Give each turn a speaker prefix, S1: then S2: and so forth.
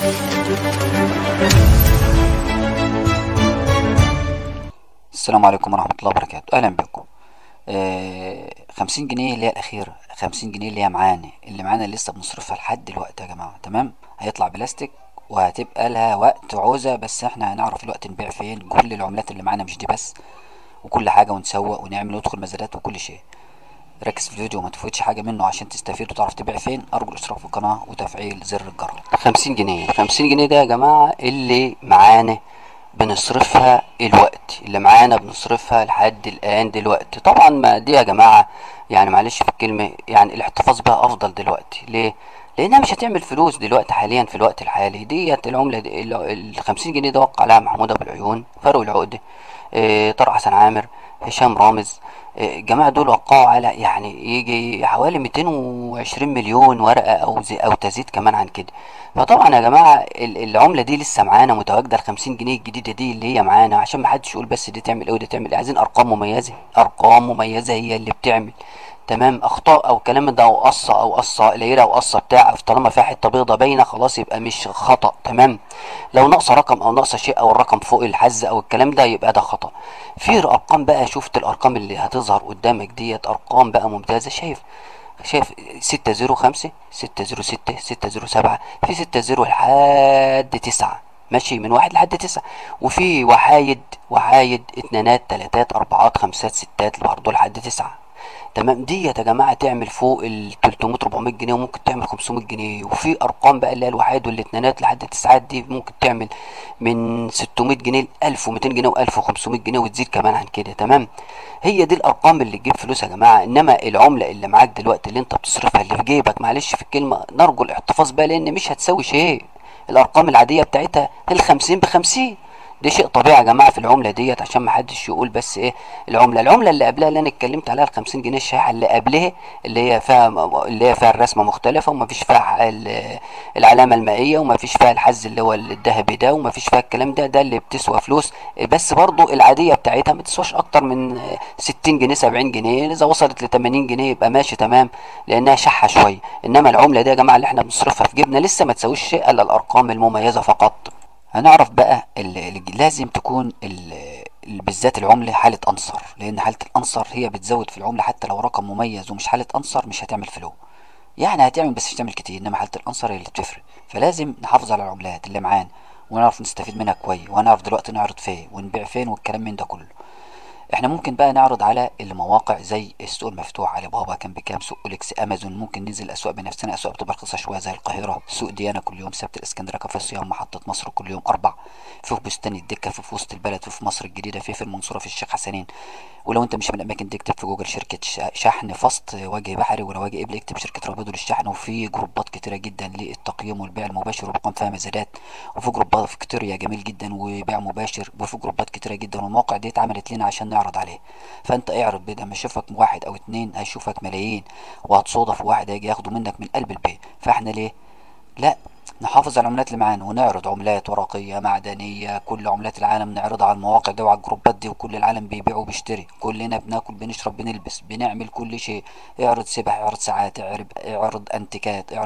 S1: السلام عليكم ورحمة الله وبركاته أهلا بكم آه خمسين جنيه اللي هي الأخيرة خمسين جنيه اللي هي معانا اللي معانا اللي لسه بنصرفها لحد دلوقتي يا جماعة تمام هيطلع بلاستيك وهتبقى لها وقت عوزة بس احنا هنعرف الوقت نبيع فين كل العملات اللي معانا مش دي بس وكل حاجة ونسوق ونعمل وندخل مزادات وكل شيء ركز في الفيديو وما تفوتش حاجة منه عشان تستفيد وتعرف تبيع فين أرجو الاشتراك في القناة وتفعيل زر الجرس
S2: خمسين جنيه خمسين جنيه ده يا جماعة اللي معانا بنصرفها الوقت اللي معانا بنصرفها لحد الآن دلوقتي طبعا ما دي يا جماعة يعني معلش في الكلمة يعني الاحتفاظ بها أفضل دلوقتي ليه؟ لأنها مش هتعمل فلوس دلوقتي حاليا في الوقت الحالي ديت العملة دي ال 50 جنيه ده وقع عليها محمود أبو العيون فاروق العقدة إيه طارق حسن عامر هشام رامز إيه الجماعة دول وقعوا على يعني يجي حوالي 220 مليون ورقة أو زي أو تزيد كمان عن كده فطبعا يا جماعة ال- العملة دي لسه معانا متواجدة ال 50 جنيه الجديدة دي اللي هي معانا عشان ما حدش يقول بس دي تعمل ايه ودي تعمل ايه عايزين أرقام مميزة أرقام مميزة هي اللي بتعمل تمام اخطاء او كلام ده او قصه او قصه قليله او قصه بتاع طالما فيها حته بيضه باينه خلاص يبقى مش خطا تمام لو ناقصه رقم او ناقصه شيء او الرقم فوق الحز او الكلام ده يبقى ده خطا في ارقام بقى شفت الارقام اللي هتظهر قدامك ديت ارقام بقى ممتازه شايف شايف ستة زيرو خمسة ستة زيرو ستة ستة زيرو سبعة في ستة زيرو لحد تسعة ماشي من واحد لحد تسعة وفي وحايد وحايد اتنينات تلاتات اربعات خمسات ستات برضه لحد تسعة تمام ديت يا جماعه تعمل فوق ال 300 400 جنيه وممكن تعمل 500 جنيه وفي ارقام بقى اللي هي الوحيد والاثنينات لحد التسعات دي ممكن تعمل من 600 جنيه ل 1200 جنيه و1500 جنيه وتزيد كمان عن كده تمام هي دي الارقام اللي تجيب فلوس يا جماعه انما العمله اللي معاك دلوقتي اللي انت بتصرفها اللي في جيبك معلش في الكلمه نرجو الاحتفاظ بها لان مش هتساوي شيء الارقام العاديه بتاعتها ال 50 ب 50 ده شيء طبيعي يا جماعه في العمله ديت عشان ما حدش يقول بس ايه العمله العمله اللي قبلها اللي انا اتكلمت عليها ال 50 جنيه الشائعه اللي قبلها اللي هي فيها اللي هي فيها الرسمه مختلفه وما فيش فيها ال- العلامه المائيه وما فيش فيها الحز اللي هو الذهبي ده وما فيش فيها الكلام ده ده اللي بتسوى فلوس بس برضو العاديه بتاعتها ما تسواش اكتر من 60 جنيه 70 جنيه اذا وصلت ل 80 جنيه يبقى ماشي تمام لانها شحه شويه انما العمله دي يا جماعه اللي احنا بنصرفها في جيبنا لسه ما تساويش شيء الا الارقام المميزه فقط هنعرف بقى اللي لازم تكون ال- ال- بالذات العملة حالة أنصر لأن حالة الأنصر هي بتزود في العملة حتى لو رقم مميز ومش حالة أنصر مش هتعمل فلو يعني هتعمل بس مش هتعمل كتير إنما حالة الأنصر هي اللي بتفرق فلازم نحافظ على العملات اللي معانا ونعرف نستفيد منها كويس ونعرف دلوقتي نعرض فين ونبيع فين والكلام من ده كله احنا ممكن بقى نعرض على المواقع زي السوق المفتوح علي بابا كان بكام سوق اوليكس امازون ممكن ننزل اسواق بنفسنا اسواق بتبقى رخيصه شويه زي القاهره سوق ديانا كل يوم سبت الاسكندريه كافيه الصيام محطه مصر كل يوم اربع في بستان الدكه في, في وسط البلد في, في مصر الجديده في في المنصوره في الشيخ حسنين ولو انت مش من الاماكن دي اكتب في جوجل شركه ش- شحن فسط وجه بحري ولو وجه قبل اكتب شركه رابيدو للشحن وفي جروبات كتيره جدا للتقييم والبيع المباشر وبقام فيها مزادات وفي جروبات في كتيريا جميل جدا وبيع مباشر وفي جروبات كتيره جدا والمواقع دي اتعملت لنا عشان نعرض عليه فانت اعرض بدل ما يشوفك واحد او اتنين هيشوفك ملايين وهتصادف واحد هيجي ياخده منك من قلب البيت فاحنا ليه لا نحافظ على العملات اللي معانا ونعرض عملات ورقية معدنية كل عملات العالم نعرضها على المواقع دي وعلى الجروبات دي وكل العالم بيبيع وبيشتري كلنا بناكل بنشرب بنلبس بنعمل كل شيء اعرض سبح اعرض ساعات اعرض اعرض انتيكات اعرض